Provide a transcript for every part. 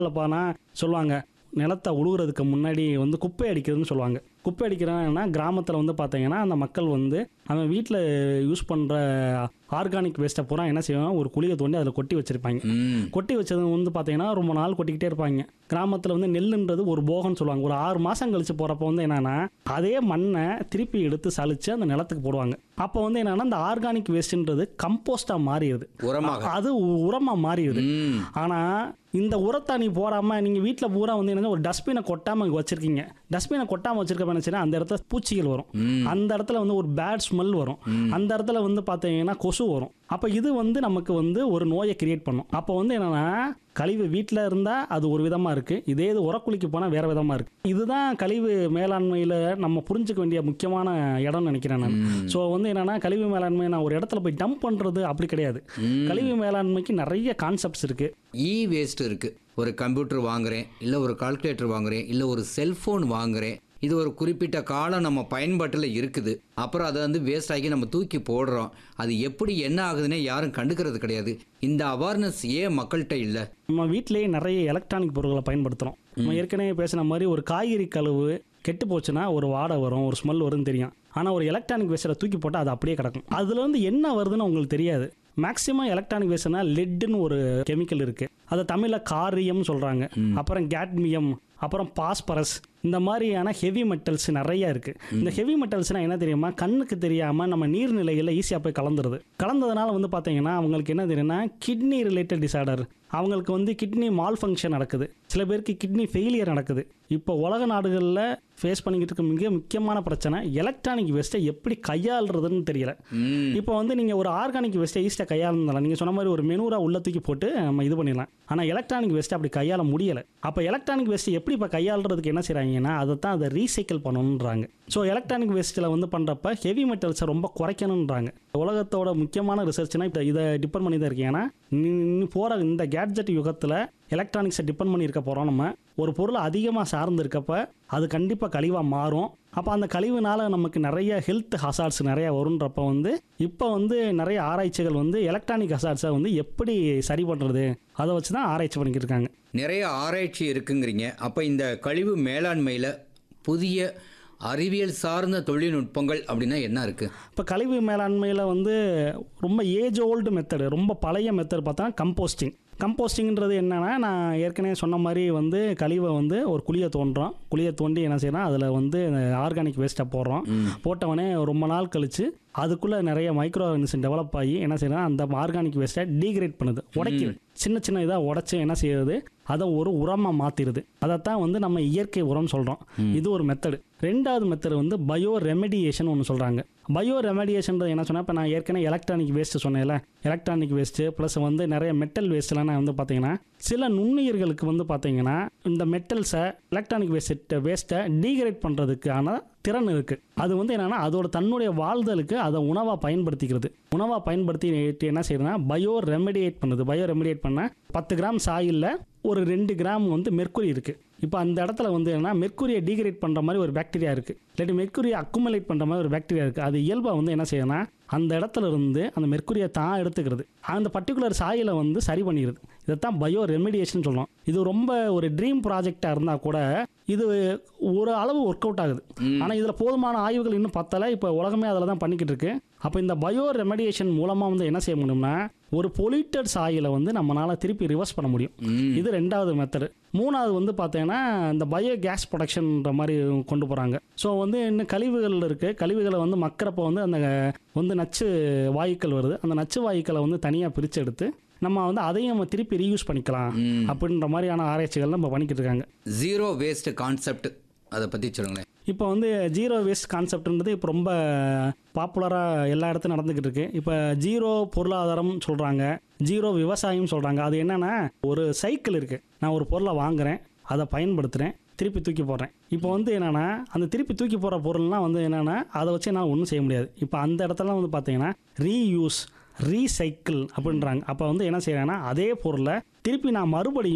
இல்லைப்பானா சொல்லுவாங்க நிலத்தை உழுகுறதுக்கு முன்னாடி வந்து குப்பை அடிக்கிறதுன்னு சொல்லுவாங்க குப்பை அடிக்கிறாங்கன்னா கிராமத்தில் வந்து பார்த்தீங்கன்னா அந்த மக்கள் வந்து அவன் வீட்டில் யூஸ் பண்ணுற ஆர்கானிக் வேஸ்ட்டை பூரா என்ன செய்வாங்க ஒரு குழியை தோண்டி அதில் கொட்டி வச்சிருப்பாங்க ம் கொட்டி வச்சது வந்து பார்த்தீங்கன்னா ரொம்ப நாள் கொட்டிக்கிட்டே இருப்பாங்க கிராமத்தில் வந்து நெல்லுன்றது ஒரு போகம்னு சொல்லுவாங்க ஒரு ஆறு மாதம் கழிச்சு போகிறப்ப வந்து என்னன்னா அதே மண்ணை திருப்பி எடுத்து சலிச்சு அந்த நிலத்துக்கு போடுவாங்க அப்போ வந்து என்னன்னா அந்த ஆர்கானிக் வேஸ்ட்ன்றது கம்போஸ்டாக மாறிடுது உரமாக அது உரமாக மாறிடுது ம் ஆனால் இந்த உரத்தை நீ போடாமல் நீங்கள் வீட்டில் பூரா வந்து என்ன ஒரு டஸ்ட்பினை கொட்டாமல் வச்சிருக்கீங்க டஸ்ட்பினை கொட்டாமல் வச்சிருக்க நினச்சினா அந்த இடத்துல பூச்சிகள் வரும் ம் அந்த இடத்துல வந்து ஒரு பேட் ஸ்மெல் வரும் அந்த இடத்துல வந்து பார்த்தீங்கன்னா கொசு வரும் அப்போ இது வந்து நமக்கு வந்து ஒரு நோயை கிரியேட் பண்ணும் அப்போ வந்து என்னன்னா கழிவு வீட்டில் இருந்தால் அது ஒரு விதமாக இருக்குது இதே இது உரக்குழிக்கு போனால் வேறு விதமாக இருக்குது இதுதான் கழிவு மேலாண்மையில் நம்ம புரிஞ்சுக்க வேண்டிய முக்கியமான இடம்னு நினைக்கிறேன் நான் ம். ஸோ வந்து என்னன்னா கழிவு மேலாண்மை நான் ஒரு இடத்துல போய் டம்ப் பண்ணுறது அப்படி கிடையாது ம். கழிவு மேலாண்மைக்கு நிறைய கான்செப்ட்ஸ் இருக்குது இ வேஸ்ட் இருக்கு ஒரு கம்ப்யூட்டர் வாங்குறேன் இல்லை ஒரு கால்குலேட்டர் வாங்குறேன் இல்லை ஒரு செல்போன் வாங்குறேன் இது ஒரு குறிப்பிட்ட காலம் நம்ம பயன்பாட்டில் இருக்குது அப்புறம் அதை வந்து வேஸ்ட் ஆகி நம்ம தூக்கி போடுறோம் அது எப்படி என்ன ஆகுதுன்னே யாரும் கண்டுக்கிறது கிடையாது இந்த அவேர்னஸ் ஏன் மக்கள்கிட்ட இல்லை நம்ம வீட்டிலேயே நிறைய எலக்ட்ரானிக் பொருட்களை பயன்படுத்துகிறோம் நம்ம ஏற்கனவே பேசின மாதிரி ஒரு காய்கறி கழுவு கெட்டு போச்சுன்னா ஒரு வாடை வரும் ஒரு ஸ்மெல் வரும்னு தெரியும் ஆனால் ஒரு எலக்ட்ரானிக் வேஸ்ட்டில் தூக்கி போட்டால் அது அப்படியே கிடக்கும் அதுல இருந்து என்ன வருதுன்னு உங்களுக்கு தெரியாது மேக்ஸிமம் எலக்ட்ரானிக் வேஸ்ட்னா லெட்டுன்னு ஒரு கெமிக்கல் இருக்கு அதை தமிழில் காரியம் சொல்றாங்க அப்புறம் கேட்மியம் அப்புறம் பாஸ்பரஸ் இந்த மாதிரியான ஹெவி மெட்டல்ஸ் நிறைய இருக்கு இந்த ஹெவி மெட்டல்ஸ்னா என்ன தெரியுமா கண்ணுக்கு தெரியாம நம்ம நீர்நிலைகளில் ஈஸியாக போய் கலந்துருது கலந்ததுனால வந்து பார்த்தீங்கன்னா அவங்களுக்கு என்ன தெரியும்னா கிட்னி ரிலேட்டட் டிசார்டர் அவங்களுக்கு வந்து கிட்னி மால் ஃபங்க்ஷன் நடக்குது சில பேருக்கு கிட்னி ஃபெயிலியர் நடக்குது இப்போ உலக நாடுகளில் ஃபேஸ் பண்ணிக்கிட்டு இருக்க மிக முக்கியமான பிரச்சனை எலக்ட்ரானிக் வேஸ்ட்டை எப்படி கையாளுறதுன்னு தெரியல ம் இப்போ வந்து நீங்கள் ஒரு ஆர்கானிக் வேஸ்ட்டை ஈஸியாக கையாளலாம் நீங்கள் சொன்ன மாதிரி ஒரு மெனூரா உள்ள தூக்கி போட்டு நம்ம இது பண்ணிடலாம் ஆனால் எலக்ட்ரானிக் வேஸ்ட்டை அப்படி கையாள முடியலை அப்போ எலக்ட்ரானிக் வேஸ்ட்டை எப்படி இப்போ கையாளுறதுக்கு என்ன செய்கிறாங்கன்னா அதை தான் அதை ரீசைக்கிள் பண்ணணுன்றாங்க ஸோ எலக்ட்ரானிக் வேஸ்ட்டில் வந்து பண்ணுறப்ப ஹெவி மெட்டல்ஸை ரொம்ப குறைக்கணுன்றாங்க உலகத்தோட முக்கியமான ரிசர்ச்னா இப்போ இதை டிபெண்ட் பண்ணி தான் இருக்கு ஏன்னா போகிற இந்த கேட்ஜெட் யுகத்தில் எலக்ட்ரானிக்ஸை டிபெண்ட் பண்ணி இருக்க போகிறோம் நம்ம ஒரு பொருள் அதிகமாக சார்ந்து இருக்கப்ப அது கண்டிப்பாக கழிவாக மாறும் அப்போ அந்த கழிவுனால நமக்கு நிறைய ஹெல்த் ஹசார்ட்ஸ் நிறைய வருன்றப்ப வந்து இப்போ வந்து நிறைய ஆராய்ச்சிகள் வந்து எலக்ட்ரானிக் ஹசார்ட்ஸை வந்து எப்படி சரி பண்ணுறது அதை வச்சு தான் ஆராய்ச்சி பண்ணிக்கிட்டு இருக்காங்க நிறைய ஆராய்ச்சி இருக்குங்கிறீங்க அப்போ இந்த கழிவு மேலாண்மையில் புதிய அறிவியல் சார்ந்த தொழில்நுட்பங்கள் அப்படின்னா என்ன இருக்கு இப்போ கழிவு மேலாண்மையில் வந்து ரொம்ப ஏஜ் ஓல்டு மெத்தடு ரொம்ப பழைய மெத்தட் பார்த்தா கம்போஸ்டிங் கம்போஸ்டிங்ன்றது என்னன்னா நான் ஏற்கனவே சொன்ன மாதிரி வந்து கழிவை வந்து ஒரு குழியை தோண்டுறோம் குழியை தோண்டி என்ன செய்யறோம் அதில் வந்து ஆர்கானிக் வேஸ்ட்டை போடுறோம் போட்டவொடனே ரொம்ப நாள் கழிச்சு அதுக்குள்ளே நிறைய மைக்ரோ ஆர்கனிசம் டெவலப் ஆகி என்ன செய்யணும் அந்த ஆர்கானிக் வேஸ்ட்டை டீக்ரேட் பண்ணுது உடைக்குது சின்ன சின்ன இதாக உடைச்சு என்ன செய்யுது அதை ஒரு உரமாக மாற்றிடுது அதைத்தான் வந்து நம்ம இயற்கை உரம் சொல்கிறோம் இது ஒரு மெத்தடு ரெண்டாவது மெத்தடு வந்து பயோ ரெமெடியேஷன் ஒன்று சொல்கிறாங்க பயோ ரெமெடியேஷன்றது என்ன சொன்னால் இப்போ நான் ஏற்கனவே எலக்ட்ரானிக் வேஸ்ட்டு சொன்னேன்ல எலக்ட்ரானிக் வேஸ்ட்டு ப்ளஸ் வந்து நிறைய மெட்டல் வேஸ்ட்லாம் நான் வந்து பார்த்தீங்கன்னா சில நுண்ணுயிர்களுக்கு வந்து பார்த்தீங்கன்னா இந்த மெட்டல்ஸை எலக்ட்ரானிக் வேஸ்ட் வேஸ்ட்டை டீக்ரேட் பண்ணுறதுக்கான திறன் இருக்கு அது வந்து என்னன்னா அதோட தன்னுடைய வாழ்தலுக்கு அதை உணவாக பயன்படுத்திக்கிறது உணவாக பயன்படுத்தி என்ன செய்யுதுன்னா பயோ ரெமெடியேட் பண்ணுது பயோ ரெமெடியேட் பண்ண பத்து கிராம் சாயில்ல ஒரு ரெண்டு கிராம் வந்து மெர்க்குரி இருக்கு இப்போ அந்த இடத்துல வந்து என்னன்னா மெர்க்குரியை டீக்ரேட் பண்ணுற மாதிரி ஒரு பாக்டீரியா இருக்கு இல்லாட்டி மெர்க்குரியை அக்குமுலேட் பண்ணுற மாதிரி ஒரு பாக்டீரியா இருக்கு அது இயல்பாக வந்து என்ன செய்யுதுன்னா அந்த இடத்துல இருந்து அந்த மெர்க்குரியை தான் எடுத்துக்கிறது அந்த பர்டிகுலர் சாயிலை வந்து சரி பண்ணிடுது இதைத்தான் பயோ ரெமெடியேஷன் சொல்லுவோம் இது ரொம்ப ஒரு ட்ரீம் ப்ராஜெக்டாக இருந்தால் கூட இது ஒரு அளவு ஒர்க் அவுட் ஆகுது ஆனால் இதில் போதுமான ஆய்வுகள் இன்னும் பத்தலை இப்போ உலகமே அதில் தான் பண்ணிக்கிட்டு இருக்கு அப்போ இந்த பயோ ரெமெடியேஷன் மூலமாக வந்து என்ன செய்ய முடியும்னா ஒரு பொலியூட்டட் சாயிலை வந்து நம்மளால் திருப்பி ரிவர்ஸ் பண்ண முடியும் ம் இது ரெண்டாவது மெத்தடு மூணாவது வந்து பார்த்தீங்கன்னா இந்த பயோ கேஸ் ப்ரொடக்ஷன்ற மாதிரி கொண்டு போகிறாங்க ஸோ வந்து இன்னும் கழிவுகள் இருக்குது கழிவுகளை வந்து மக்கிறப்போ வந்து அந்த வந்து நச்சு வாயுக்கள் வருது அந்த நச்சு வாயுக்களை வந்து தனியாக பிரித்து எடுத்து நம்ம வந்து அதையும் நம்ம திருப்பி ரீயூஸ் பண்ணிக்கலாம் ம். அப்படின்ற மாதிரியான ஆராய்ச்சிகள் நம்ம பண்ணிக்கிட்டு இருக்காங்க ஜீரோ வேஸ்ட் கான்செப்ட் அதை பற்றி சொல்லுங்களேன் இப்போ வந்து ஜீரோ வேஸ்ட் கான்செப்ட்ன்றது இப்போ ரொம்ப பாப்புலராக எல்லா இடத்துலையும் நடந்துக்கிட்டு இருக்கு இப்போ ஜீரோ பொருளாதாரம் சொல்கிறாங்க ஜீரோ விவசாயம் சொல்கிறாங்க அது என்னன்னா ஒரு சைக்கிள் இருக்குது நான் ஒரு பொருளை வாங்குறேன் அதை பயன்படுத்துகிறேன் திருப்பி தூக்கி போடுறேன் இப்போ வந்து என்னன்னா அந்த திருப்பி தூக்கி போடுற பொருள்லாம் வந்து என்னன்னா அதை வச்சு நான் ஒன்றும் செய்ய முடியாது இப்போ அந்த இடத்துல வந்து பார்த்தீங்கன்னா ரீயூஸ் ரீசைக்கிள் அப்படின்றாங்க அப்போ வந்து என்ன செய்யறாங்கன்னா அதே பொருளை திருப்பி நான் மறுபடியும்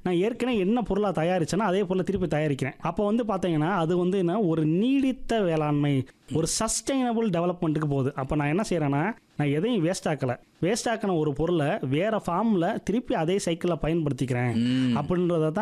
நான் ஏற்கனவே என்ன பொருளாக தயாரிச்சேனோ அதே பொருளை திருப்பி தயாரிக்கிறேன் அப்போ வந்து பார்த்தீங்கன்னா அது வந்து என்ன ஒரு நீடித்த வேளாண்மை ஒரு சஸ்டைனபிள் டெவலப்மெண்ட்டுக்கு போகுது அப்போ நான் என்ன செய்கிறேன்னா நான் எதையும் வேஸ்ட் ஆக்கலை வேஸ்ட் ஆக்கின ஒரு பொருளை வேற ஃபார்மில் திருப்பி அதே சைக்கிளில் பயன்படுத்திக்கிறேன் ம். அப்படின்றத தான்